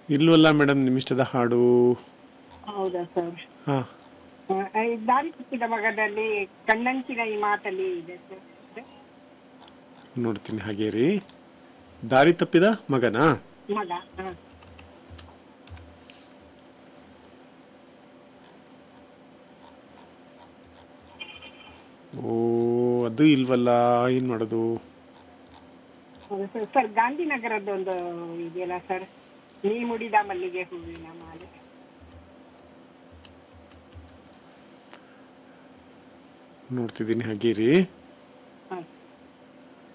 ಇಲ್ವಲ್ಲ ಮೇಡಮ್ ನಿಮ್ಮಿಷ್ಟದ ಹಾಡು ಹೌದಾ ಸರ್ ಹಾಂ ದಾರಿ ತಪ್ಪಿದ ಮಗದಲ್ಲಿ ಕಣ್ಣಂಚಿನ ಈ ಮಾತಲ್ಲಿ ಇದೆ ಸರ್ ನೋಡ್ತೀನಿ ಹಾಗೆ ರೀ ದಾರಿ ತಪ್ಪಿದ ಮಗನಾ ಮಗ ಹ. ಓ ಅದು ಇಲ್ವಲ್ಲ ಏನು ಮಾಡೋದು ಹೌದು ಸರ್ ಸರ್ ಗಾಂಧಿನಗರದ ಒಂದು ಇದೆಯಲ್ಲ ಸರ್ ನೀ ಮುಡಿದ ಮಲ್ಲಿಗೆ ಹೂವಿನ ಮಾಲೆ ನೋಡ್ತಿದ್ದೀನಿ ಹಾಗೆ ರೀ